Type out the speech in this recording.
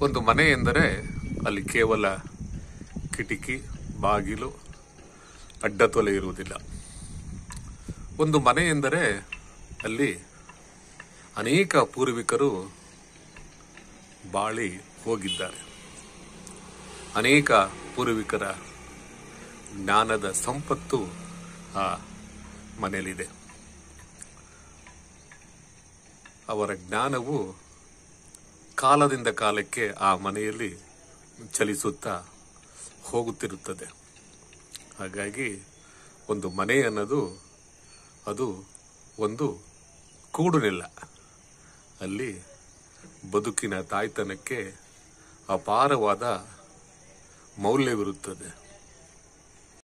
ಒಂದು ಮನೆ ಎಂದರೆ ಅಲ್ಲಿ ಕೇವಲ ಕಿಟಕಿ ಬಾಗಿಲು ಅಡ್ಡತೊಲೆ ಇರುವುದಿಲ್ಲ ಒಂದು ಮನೆ ಎಂದರೆ ಅಲ್ಲಿ ಅನೇಕ ಪೂರ್ವಿಕರು ಬಾಳಿ ಹೋಗಿದ್ದಾರೆ ಅನೇಕ ಪೂರ್ವಿಕರ ಜ್ಞಾನದ ಸಂಪತ್ತು ಆ ಮನೆಯಲ್ಲಿದೆ ಅವರ ಜ್ಞಾನವು ಕಾಲದಿಂದ ಕಾಲಕ್ಕೆ ಆ ಮನೆಯಲ್ಲಿ ಚಲಿಸುತ್ತಾ ಹೋಗುತ್ತಿರುತ್ತದೆ ಹಾಗಾಗಿ ಒಂದು ಮನೆ ಅನ್ನೋದು ಅದು ಒಂದು ಕೂಡುನೆಲ್ಲ ಅಲ್ಲಿ ಬದುಕಿನ ತಾಯ್ತನಕ್ಕೆ ಅಪಾರವಾದ ಮೌಲ್ಯವಿರುತ್ತದೆ